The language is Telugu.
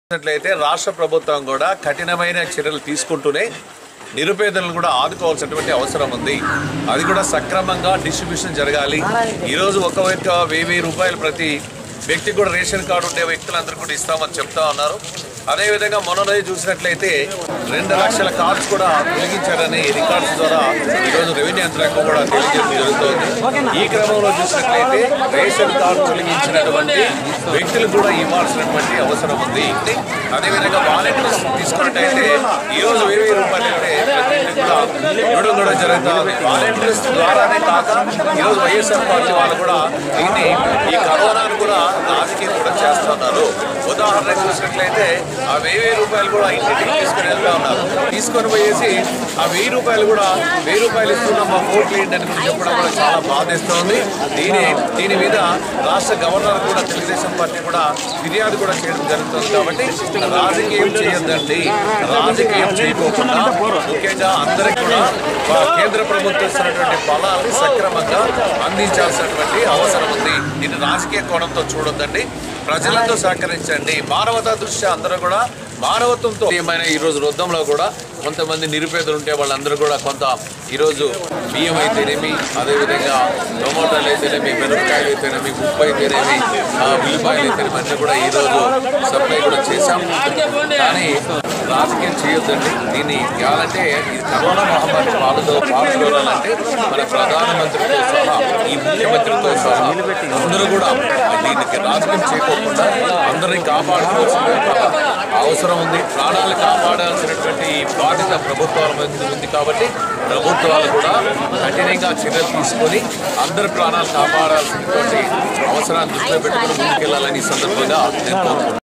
చూసినట్లయితే రాష్ట్ర ప్రభుత్వం కూడా కఠినమైన చర్యలు తీసుకుంటూనే నిరుపేదలను కూడా ఆదుకోవాల్సినటువంటి అవసరం ఉంది అది కూడా సక్రమంగా డిస్ట్రిబ్యూషన్ జరగాలి ఈరోజు ఒక వ్యక్తి వెయ్యి వెయ్యి రూపాయలు ప్రతి వ్యక్తికి కూడా రేషన్ కార్డు ఉండే వ్యక్తులందరూ కూడా ఇస్తామని చెప్తా ఉన్నారు అదేవిధంగా మొన్న రోజు చూసినట్లయితే రెండు లక్షల కార్డ్స్ కూడా తొలగించారని రికార్డ్స్ ద్వారా ఈరోజు రెవెన్యూ యంత్రాంగం కూడా తెలియజేయడం జరుగుతోంది ఈ క్రమంలో చూసినట్లయితే రేషన్ కార్డు తొలగించినటువంటి వ్యక్తులు కూడా ఇవ్వాల్సినటువంటి అవసరం ఉంది అదేవిధంగా వాలంటీర్స్ తీసుకున్నట్టయితే ఈ రోజు వెయ్యి వెయ్యి రూపాయలు అయితే ప్రతి ఇంటికి కూడా ఇవ్వడం కూడా జరుగుతుంది వాలంటీర్స్ ద్వారానే కాక ఈరోజు వైఎస్ఆర్ పార్టీ వాళ్ళు కూడా దీన్ని ఈ కరోనాను కూడా రాజకీయం కూడా చేస్తున్నారు ఉదాహరణకు చూసినట్లయితే ఆ వెయ్యి వెయ్యి రూపాయలు కూడా ఇంటికి తీసుకుని వెళ్తా ఉన్నారు తీసుకొని పోయేసి ఆ వెయ్యి రూపాయలు కూడా వెయ్యి రూపాయలు ఇస్తున్నాం మా ఓట్లు ఏంటి అని కూడా చెప్పడం కూడా చాలా బాధేస్తోంది దీని దీని మీద రాష్ట్ర గవర్నర్ కూడా తెలుగుదేశం పార్టీ కూడా ఫిర్యాదు కూడా చేయడం జరుగుతుంది కాబట్టి రాజకీయం చేయొద్దండి రాజకీయం చేయకోకుండా ముఖ్యంగా అందరికీ కూడా వా- కేంద్ర ప్రభుత్వం ఇస్తున్నటువంటి ఫలాల్ని సక్రమంగా అందించాల్సినటువంటి అవసరం ఉంది దీన్ని రాజకీయ కోణంతో చూడొద్దండి ప్రజలతో సహకరించండి మానవతా దృష్ట్యా అందరూ కూడా మానవత్వంతో ఏమైనా ఈ రోజు వృద్ధంలో కూడా కొంతమంది నిరుపేదలు ఉంటే వాళ్ళందరూ కూడా కొంత ఈరోజు బియ్యం అయితేనేమి అదేవిధంగా టొమాటోలు అయితేనేమి మిరపకాయలు అయితేనేమి ఉప్పు అయితేనేమి ఆ, ఉల్లిపాయలు అయితేనేమి అన్నీ కూడా ఈరోజు సప్లై కూడా చేశాం కానీ రాజకీయం చేయొద్దండి దీన్ని ఇవ్వాలంటే ఇది కరోనా మహమ్మారి పాలుతో పాల్గొనాలంటే మన ప్రధానమంత్రితో సహా ఈ ముఖ్యమంత్రితో సహా అందరూ కూడా దీనికి రాజకీయం చేయకోకుండా అందరినీ కాపాడుకోవాల్సిన అవసరం ఉంది ప్రాణాలు కాపాడాల్సినటువంటి ఈ బాధ్యత ప్రభుత్వాల మీద ఉంది కాబట్టి ప్రభుత్వాలు కూడా కఠినంగా చర్యలు తీసుకొని అందరి ప్రాణాలు కాపాడాల్సినటువంటి అవసరాన్ని దృష్టిలో పెట్టుకుని ముందుకెళ్లాలని ఈ సందర్భంగా నేను కోరుకుంటున్నాను